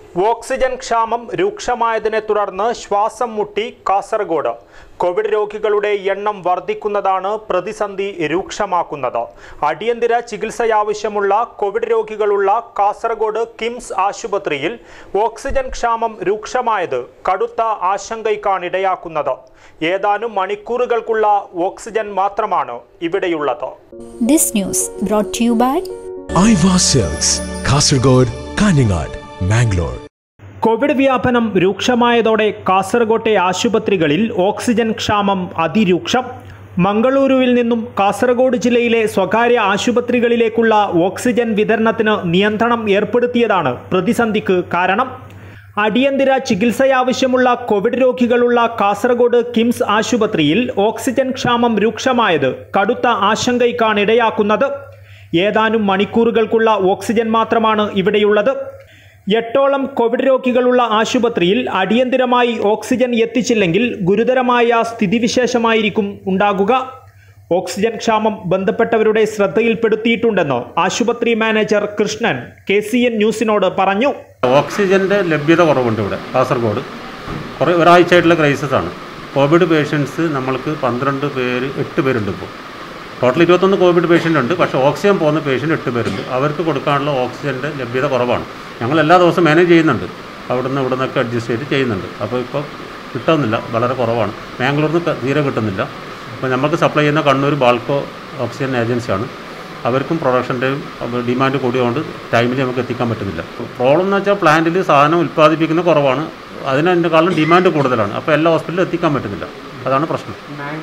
oxygen ക്ഷാമം രൂക്ഷമായതിനെ തുടർന്ന് ശ്വാസം മുട്ടി കാസർഗോഡ് കോവിഡ് രോഗികളുടെ എണ്ണം വർദ്ധിക്കുന്നതാണ് പ്രതിസന്ധി രൂക്ഷമാക്കുന്നത് അടിയന്തര ചികിത്സയാവശ്യമുള്ള കോവിഡ് രോഗികളുള്ള കാസർഗോഡ് കിംസ് ആശുപത്രിയിൽ ഓക്സിജൻ ക്ഷാമം രൂക്ഷമായത് കടുത്ത ആശങ്കയ്ക്കാണിടയാക്കുന്നത് ഏതാനും മണിക്കൂറുകൾക്കുള്ള ഓക്സിജൻ മാത്രമാണ് ഇവിടെയുള്ളത് This news brought to you by Aiwa sales Kasaragod Kanhangad Mangalore Covid വ്യാപനം രൂക്ഷമായതോടെ കാസർകോട്ടെ ആശുപത്രികളിൽ ഓക്സിജൻ ക്ഷാമം അതിരൂക്ഷം മംഗളൂരുവിൽ നിന്നും കാസർഗോഡ് ജില്ലയിലെ സ്വകാര്യ ആശുപത്രികളിലേക്കുള്ള ഓക്സിജൻ വിതരണത്തിന് നിയന്ത്രണം ഏർപ്പെടുത്തിയതാണ് പ്രതിസന്ധിക്ക് കാരണം അടിയന്തര ചികിത്സയാവശ്യമുള്ള കോവിഡ് രോഗികളുള്ള കാസർഗോഡ് കിംസ് ആശുപത്രിയിൽ ഓക്സിജൻ ക്ഷാമം രൂക്ഷമായത് കടുത്ത ആശങ്കയ്ക്കാണിടയാക്കുന്നത് ഏതാനും മണിക്കൂറുകൾക്കുള്ള ഓക്സിജൻ മാത്രമാണ് ഇവിടെയുള്ളത് എട്ടോളം കോവിഡ് രോഗികളുള്ള ആശുപത്രിയിൽ അടിയന്തിരമായി ഓക്സിജൻ എത്തിച്ചില്ലെങ്കിൽ ഗുരുതരമായ സ്ഥിതിവിശേഷമായിരിക്കും ഉണ്ടാകുക ഓക്സിജൻ ക്ഷാമം ബന്ധപ്പെട്ടവരുടെ ശ്രദ്ധയിൽപ്പെടുത്തിയിട്ടുണ്ടെന്ന് ആശുപത്രി manager Krishnan K C N ന്യൂസിനോട് പറഞ്ഞു ഓക്സിജൻ്റെ ലഭ്യത കുറവുണ്ട് ഇവിടെ കാസർഗോഡ് കുറേ ഒരാഴ്ചയായിട്ടുള്ള ക്രൈസിസ് ആണ് കോവിഡ് പേഷ്യൻസ് നമ്മൾക്ക് പന്ത്രണ്ട് പേര് എട്ട് പേരുണ്ട് ഇപ്പോൾ ടോട്ടൽ ഇരുപത്തൊന്ന് കോവിഡ് പേഷ്യൻ്റ് ഉണ്ട് പക്ഷേ ഓക്സിജൻ പോകുന്ന പേഷ്യൻ്റ് എട്ട് പേരുണ്ട് അവർക്ക് കൊടുക്കാനുള്ള ഓക്സിജൻ്റെ ലഭ്യത കുറവാണ് ഞങ്ങൾ എല്ലാ ദിവസവും മാനേജ് ചെയ്യുന്നുണ്ട് അവിടുന്ന് ഇവിടെ നിന്നൊക്കെ അഡ്ജസ്റ്റ് ചെയ്ത് ചെയ്യുന്നുണ്ട് അപ്പോൾ ഇപ്പോൾ കിട്ടുന്നില്ല വളരെ കുറവാണ് ബാംഗ്ലൂരിൽ നിന്ന് തീരെ കിട്ടുന്നില്ല അപ്പോൾ നമുക്ക് സപ്ലൈ ചെയ്യുന്ന കണ്ണൂർ ബാൾക്കോ ഓക്സിജൻ ഏജൻസിയാണ് അവർക്കും പ്രൊഡക്ഷൻ്റെയും ഡിമാൻഡ് കൂടിയതുകൊണ്ട് ടൈമിൽ നമുക്ക് എത്തിക്കാൻ പറ്റുന്നില്ല പ്രോബ്ലം എന്ന് വെച്ചാൽ പ്ലാന്റിൽ സാധനം ഉൽപ്പാദിപ്പിക്കുന്ന കുറവാണ് അതിനേക്കാളും ഡിമാൻഡ് കൂടുതലാണ് അപ്പോൾ എല്ലാ ഹോസ്പിറ്റലിലും എത്തിക്കാൻ പറ്റുന്നില്ല അതാണ് പ്രശ്നം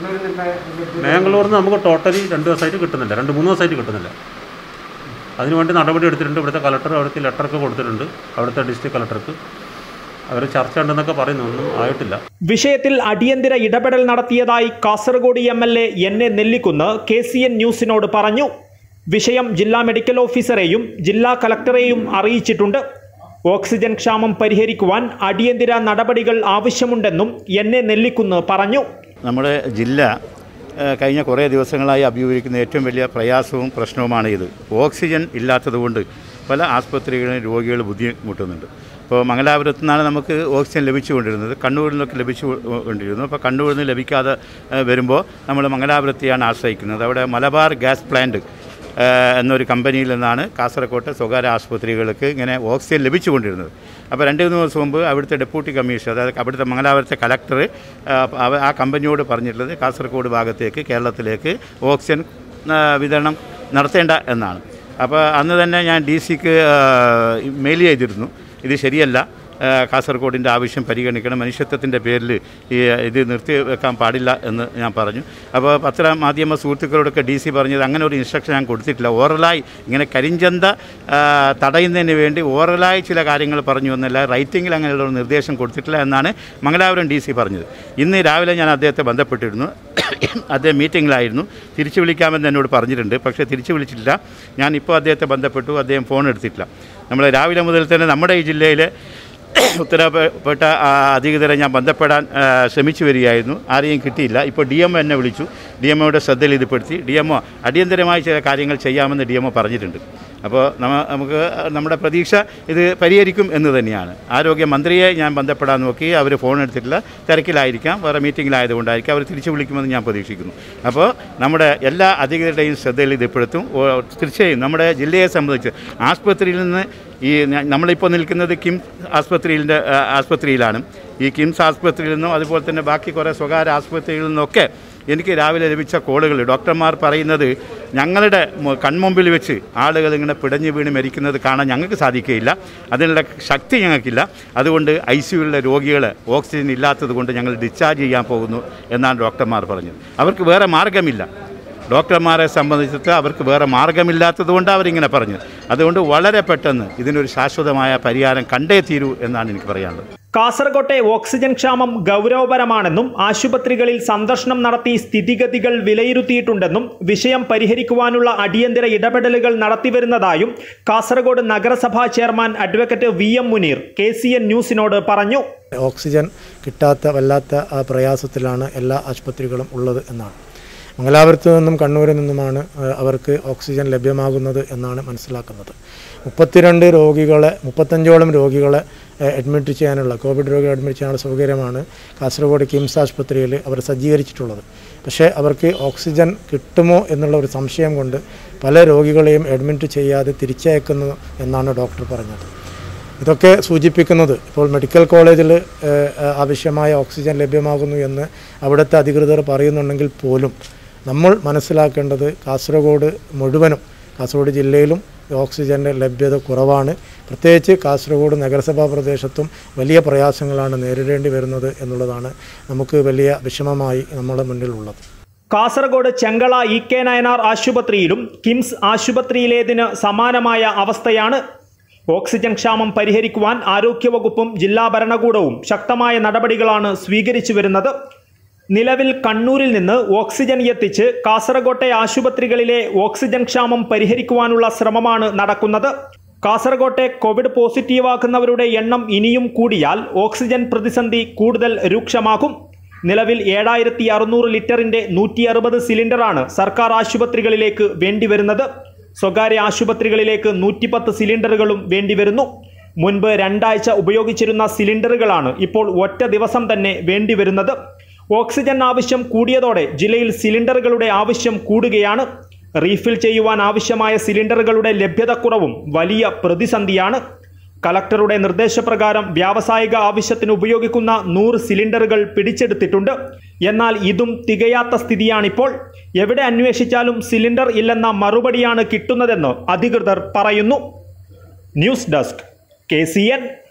ബാംഗ്ലൂരിൽ നിന്ന് നമുക്ക് ടോട്ടലി രണ്ട് ദിവസമായിട്ട് കിട്ടുന്നില്ല രണ്ട് മൂന്ന് ദിവസമായിട്ട് കിട്ടുന്നില്ല അതിനുവേണ്ടി നടപടി എടുത്തിട്ടുണ്ട് ഇവിടുത്തെ കളക്ടർ അവിടുത്തെ ലെറ്ററൊക്കെ കൊടുത്തിട്ടുണ്ട് അവിടുത്തെ ഡിസ്ട്രിക്ട് കളക്ടർക്ക് അവർ ചർച്ച ഉണ്ടെന്നൊക്കെ പറയുന്നു ഒന്നും ആയിട്ടില്ല വിഷയത്തിൽ അടിയന്തര ഇടപെടൽ നടത്തിയതായി Kasaragod M L A N A Nellikkunnu K C N ന്യൂസിനോട് പറഞ്ഞു വിഷയം ജില്ലാ മെഡിക്കൽ ഓഫീസറെയും ജില്ലാ കലക്ടറെയും അറിയിച്ചിട്ടുണ്ട് ഓക്സിജൻ ക്ഷാമം പരിഹരിക്കുവാൻ അടിയന്തര നടപടികൾ ആവശ്യമുണ്ടെന്നും എൻ എ നെല്ലിക്കുന്ന് പറഞ്ഞു നമ്മുടെ ജില്ല ഏഹ്, കഴിഞ്ഞ കുറേ ദിവസങ്ങളായി അഭിമുഖീകരിക്കുന്ന ഏറ്റവും വലിയ പ്രയാസവും പ്രശ്നവുമാണ് ഇത് ഓക്സിജൻ ഇല്ലാത്തതുകൊണ്ട് പല ആസ്പത്രികളിലും രോഗികൾ ബുദ്ധിമുട്ടുന്നുണ്ട് ഇപ്പോൾ മംഗലാപുരത്തു നിന്നാണ് നമുക്ക് ഓക്സിജൻ ലഭിച്ചുകൊണ്ടിരുന്നത് കണ്ണൂരിൽ നിന്നൊക്കെ ലഭിച്ചു കൊണ്ടിരുന്നു അപ്പോൾ കണ്ണൂരിൽ നിന്ന് ലഭിക്കാതെ ഏഹ്, വരുമ്പോൾ നമ്മൾ മംഗലാപുരത്തെയാണ് ആശ്രയിക്കുന്നത് അവിടെ മലബാർ ഗ്യാസ് പ്ലാന്റ് ഏഹ് എന്നൊരു കമ്പനിയിൽ നിന്നാണ് കാസർകോട്ടെ സ്വകാര്യ ആശുപത്രികൾക്ക് ഇങ്ങനെ ഓക്സിജൻ ലഭിച്ചുകൊണ്ടിരുന്നത് അപ്പോൾ രണ്ട് മൂന്ന് ദിവസം മുമ്പ് അവിടുത്തെ ഡെപ്യൂട്ടി കമ്മീഷണർ അതായത് അവിടുത്തെ മംഗലാപുരത്തെ കലക്ടർ ആ കമ്പനിയോട് പറഞ്ഞിട്ടുള്ളത് കാസർഗോഡ് ഭാഗത്തേക്ക് കേരളത്തിലേക്ക് ഓക്സിജൻ ആ, വിതരണം നടത്തേണ്ട എന്നാണ് അപ്പോൾ അന്ന് തന്നെ ഞാൻ ഡി സിക്ക് മെയിൽ ചെയ്തിരുന്നു ഇത് ശരിയല്ല ആ, കാസർഗോഡിൻ്റെ ആവശ്യം പരിഗണിക്കണം മനുഷ്യത്വത്തിൻ്റെ പേരിൽ ഈ ഇത് നിർത്തി വെക്കാൻ പാടില്ല എന്ന് ഞാൻ പറഞ്ഞു അപ്പോൾ പത്ര മാധ്യമ സുഹൃത്തുക്കളോടൊക്കെ ഡി സി പറഞ്ഞത് അങ്ങനെ ഒരു ഇൻസ്ട്രക്ഷൻ ഞാൻ കൊടുത്തിട്ടില്ല ഓറലായി ഇങ്ങനെ കരിഞ്ചന്ത ആ, തടയുന്നതിന് വേണ്ടി ഓറലായി ചില കാര്യങ്ങൾ പറഞ്ഞു എന്നല്ല റൈറ്റിങ്ങിൽ അങ്ങനെയുള്ള ഒരു നിർദ്ദേശം കൊടുത്തിട്ടില്ല എന്നാണ് മംഗലാപുരം ഡി സി പറഞ്ഞത് ഇന്ന് രാവിലെ ഞാൻ അദ്ദേഹത്തെ ബന്ധപ്പെട്ടിരുന്നു അദ്ദേഹം മീറ്റിങ്ങിലായിരുന്നു തിരിച്ചു വിളിക്കാമെന്ന് എന്നോട് പറഞ്ഞിട്ടുണ്ട് പക്ഷേ തിരിച്ചു വിളിച്ചിട്ടില്ല ഞാൻ ഇപ്പോൾ അദ്ദേഹത്തെ ബന്ധപ്പെട്ടു അദ്ദേഹം ഫോൺ എടുത്തിട്ടില്ല നമ്മൾ രാവിലെ മുതൽ തന്നെ നമ്മുടെ ഈ ജില്ലയിലെ ഉത്തരപ്പെട്ട ആ, അധികൃതരെ ഞാൻ ബന്ധപ്പെടാൻ ആ, ശ്രമിച്ചു വരികയായിരുന്നു ആരെയും കിട്ടിയില്ല ഇപ്പോൾ ഡി എം എന്നെ വിളിച്ചു ഡി എം ഒയുടെ ശ്രദ്ധയിൽ ഇത് പെടുത്തി ഡി എം ഒ അടിയന്തരമായി ചില കാര്യങ്ങൾ ചെയ്യാമെന്ന് ഡി എം ഒ പറഞ്ഞിട്ടുണ്ട് അപ്പോൾ നമ്മ നമുക്ക് നമ്മുടെ പ്രതീക്ഷ ഇത് പരിഹരിക്കും എന്ന് തന്നെയാണ് ആരോഗ്യമന്ത്രിയെ ഞാൻ ബന്ധപ്പെടാൻ നോക്കി അവർ ഫോൺ എടുത്തിട്ടില്ല തിരക്കിലായിരിക്കാം വേറെ മീറ്റിങ്ങിലായതുകൊണ്ടായിരിക്കും അവർ തിരിച്ചു വിളിക്കുമെന്ന് ഞാൻ പ്രതീക്ഷിക്കുന്നു അപ്പോൾ നമ്മുടെ എല്ലാ അധികൃതരുടെയും ശ്രദ്ധയിൽ ഇത് പെടുത്തും ഓ, തീർച്ചയായും നമ്മുടെ ജില്ലയെ സംബന്ധിച്ച് ആസ്പത്രിയിൽ നിന്ന് ഈ ന- നമ്മളിപ്പോൾ നിൽക്കുന്നത് കിംസ് ആസ്പത്രിയിൻ്റെ ആ, ആസ്പത്രിയിലാണ് ഈ കിംസ് ആസ്പത്രിയിൽ നിന്നും അതുപോലെ തന്നെ ബാക്കി കുറേ സ്വകാര്യ ആസ്പത്രികളിൽ നിന്നൊക്കെ എനിക്ക് രാവിലെ ലഭിച്ച കോളുകൾ ഡോക്ടർമാർ പറയുന്നത് ഞങ്ങളുടെ മു- കൺമുമ്പിൽ വെച്ച് ആളുകൾ ഇങ്ങനെ പിടഞ്ഞു വീണ് മരിക്കുന്നത് കാണാൻ ഞങ്ങൾക്ക് സാധിക്കുകയില്ല അതിനുള്ള ശക്തി ഞങ്ങൾക്കില്ല അതുകൊണ്ട് ഐ സിയുകളിലെ രോഗികൾ ഓക്സിജൻ ഇല്ലാത്തത് കൊണ്ട് ഞങ്ങൾ ഡിസ്ചാർജ് ചെയ്യാൻ പോകുന്നു എന്നാണ് ഡോക്ടർമാർ പറഞ്ഞത് അവർക്ക് വേറെ മാർഗമില്ല ഡോക്ടർമാരെ സംബന്ധിച്ചിട്ട് അവർക്ക് വേറെ മാർഗമില്ലാത്തത് കൊണ്ട് അവരിങ്ങനെ പറഞ്ഞു അതുകൊണ്ട് വളരെ പെട്ടെന്ന് ഇതിനൊരു ശാശ്വതമായ പരിഹാരം കണ്ടേ തീരൂ എന്നാണ് എനിക്ക് പറയാനുള്ളത് കാസർകോട്ടെ ഓക്സിജൻ ക്ഷാമം ഗൗരവപരമാണെന്നും ആശുപത്രികളിൽ സന്ദർശനം നടത്തി സ്ഥിതിഗതികൾ വിലയിരുത്തിയിട്ടുണ്ടെന്നും വിഷയം പരിഹരിക്കുവാനുള്ള അടിയന്തര ഇടപെടലുകൾ നടത്തിവരുന്നതായും കാസർഗോഡ് നഗരസഭാ chairman advocate V M Muneer K C N ന്യൂസിനോട് പറഞ്ഞു ഓക്സിജൻ കിട്ടാത്ത വല്ലാത്ത ആ പ്രയാസത്തിലാണ് എല്ലാ ആശുപത്രികളും ഉള്ളത് എന്നാണ് മംഗലാപുരത്ത് നിന്നും കണ്ണൂരിൽ നിന്നുമാണ് ആ, അവർക്ക് ഓക്സിജൻ ലഭ്യമാകുന്നത് എന്നാണ് മനസ്സിലാക്കുന്നത് മുപ്പത്തിരണ്ട് രോഗികളെ മുപ്പത്തഞ്ചോളം രോഗികളെ ഏഹ്, അഡ്മിറ്റ് ചെയ്യാനുള്ള കോവിഡ് രോഗികളെ അഡ്മിറ്റ് ചെയ്യാനുള്ള സൗകര്യമാണ് കാസർഗോഡ് കിംസ് ആശുപത്രിയിൽ അവർ സജ്ജീകരിച്ചിട്ടുള്ളത് പക്ഷേ അവർക്ക് ഓക്സിജൻ കിട്ടുമോ എന്നുള്ള ഒരു സംശയം കൊണ്ട് പല രോഗികളെയും അഡ്മിറ്റ് ചെയ്യാതെ തിരിച്ചയക്കുന്നു എന്നാണ് ഡോക്ടർ പറഞ്ഞത് ഇതൊക്കെ സൂചിപ്പിക്കുന്നത് ഇപ്പോൾ മെഡിക്കൽ കോളേജിൽ ഏഹ്, ആവശ്യമായ ഓക്സിജൻ ലഭ്യമാകുന്നു എന്ന് അവിടുത്തെ അധികൃതർ പറയുന്നുണ്ടെങ്കിൽ പോലും നമ്മൾ മനസ്സിലാക്കേണ്ടത് കാസർഗോഡ് മുഴുവനും കാസർഗോഡ് ജില്ലയിലും ഓക്സിജൻ്റെ ലഭ്യത കുറവാണ് പ്രത്യേകിച്ച് കാസർഗോഡ് നഗരസഭാ പ്രദേശത്തും വലിയ പ്രയാസങ്ങളാണ് നേരിടേണ്ടി വരുന്നത് എന്നുള്ളതാണ് നമുക്ക് വലിയ വിഷമമായി നമ്മുടെ മുന്നിലുള്ളത് കാസർഗോഡ് ചെങ്കള ഇ കെ നയനാർ ആശുപത്രിയിലും കിംസ് ആശുപത്രിയിലേതിന് സമാനമായ അവസ്ഥയാണ് ഓക്സിജൻ ക്ഷാമം പരിഹരിക്കുവാൻ ആരോഗ്യവകുപ്പും ജില്ലാ ഭരണകൂടവും ശക്തമായ നടപടികളാണ് സ്വീകരിച്ചു വരുന്നത് നിലവിൽ കണ്ണൂരിൽ നിന്ന് ഓക്സിജൻ എത്തിച്ച് കാസർകോട്ടെ ആശുപത്രികളിലെ ഓക്സിജൻ ക്ഷാമം പരിഹരിക്കുവാനുള്ള ശ്രമമാണ് നടക്കുന്നത് കാസർകോട്ടെ കോവിഡ് പോസിറ്റീവാക്കുന്നവരുടെ എണ്ണം ഇനിയും കൂടിയാൽ ഓക്സിജൻ പ്രതിസന്ധി കൂടുതൽ രൂക്ഷമാകും നിലവിൽ ഏഴായിരത്തി അറുന്നൂറ് ലിറ്ററിന്റെ നൂറ്റി അറുപത് സിലിണ്ടറാണ് സർക്കാർ ആശുപത്രികളിലേക്ക് വേണ്ടിവരുന്നത് സ്വകാര്യ ആശുപത്രികളിലേക്ക് നൂറ്റിപ്പത്ത് സിലിണ്ടറുകളും വേണ്ടിവരുന്നു മുൻപ് രണ്ടാഴ്ച ഉപയോഗിച്ചിരുന്ന സിലിണ്ടറുകളാണ് ഇപ്പോൾ ഒറ്റ ദിവസം തന്നെ വേണ്ടിവരുന്നത് ഓക്സിജൻ ആവശ്യം കൂടിയതോടെ ജില്ലയിൽ സിലിണ്ടറുകളുടെ ആവശ്യം കൂടുകയാണ് റീഫിൽ ചെയ്യുവാൻ ആവശ്യമായ സിലിണ്ടറുകളുടെ ലഭ്യതക്കുറവും വലിയ പ്രതിസന്ധിയാണ് കലക്ടറുടെ നിർദ്ദേശപ്രകാരം വ്യാവസായിക ആവശ്യത്തിന് ഉപയോഗിക്കുന്ന നൂറ് സിലിണ്ടറുകൾ പിടിച്ചെടുത്തിട്ടുണ്ട് എന്നാൽ ഇതും തികയാത്ത സ്ഥിതിയാണിപ്പോൾ എവിടെ അന്വേഷിച്ചാലും സിലിണ്ടർ ഇല്ലെന്ന മറുപടിയാണ് കിട്ടുന്നതെന്ന് അധികൃതർ പറയുന്നു ന്യൂസ് ഡെസ്ക് കെ